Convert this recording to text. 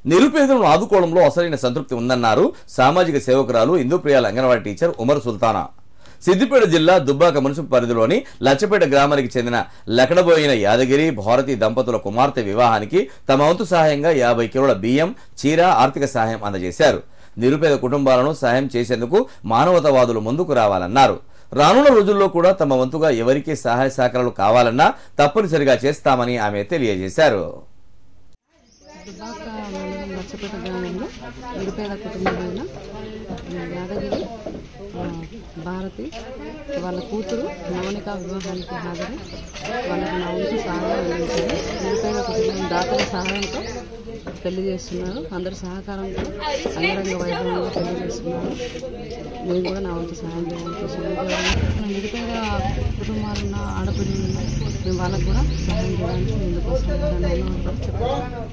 నిరుపేదలను ఆదుకోవడంలో అసలైన సంతృప్తి ఉందన్నారు సామాజిక సేవకురాలు ఇందుప్రియాల అంగన్వాడీ టీచర్ ఉమర్ సుల్తానా సిద్దిపేట జిల్లా దుబ్బాక మున్సిపల్ పరిధిలోని లచ్చపేట గ్రామానికి చెందిన లకడబోయిన యాదగిరి భారతి దంపతుల కుమార్తె వివాహానికి తమ వంతు సహాయంగా యాభై కిలోల బియ్యం చీర ఆర్థిక సహాయం అందజేశారు నిరుపేద కుటుంబాలను సహాయం చేసేందుకు మానవతావాదులు ముందుకు రావాలన్నారు రానున్న రోజుల్లో కూడా తమ వంతుగా ఎవరికి సహాయ సహకారాలు కావాలన్నా తప్పనిసరిగా చేస్తామని ఆమె తెలియజేశారు దుబ్బాక మండలం నర్సపేట గ్రామంలో నిరుపేద కుటుంబమైన యాదగిరి ఆ, భారతి వాళ్ళ కూతురు నవనిక వివాహానికి హాజరై వాళ్ళకి నా వంతు సహాయం అందించారు నిరుపేద కుటుంబం దాతల సహాయంతో పెళ్లి చేస్తున్నారు అందరి సహకారంతో అంగరంగ వైభవంగా పెళ్లి చేస్తున్నారు నేను కూడా నా వంతు సహాయం చేయాలనుకుంటున్నాను నిరుపేద కుటుంబాలున్న ఆడపిల్లలు ఉన్నాయి మేము వాళ్ళకు కూడా సహాయం చేయడానికి ముందుకు వస్తున్నాం చెప్పారు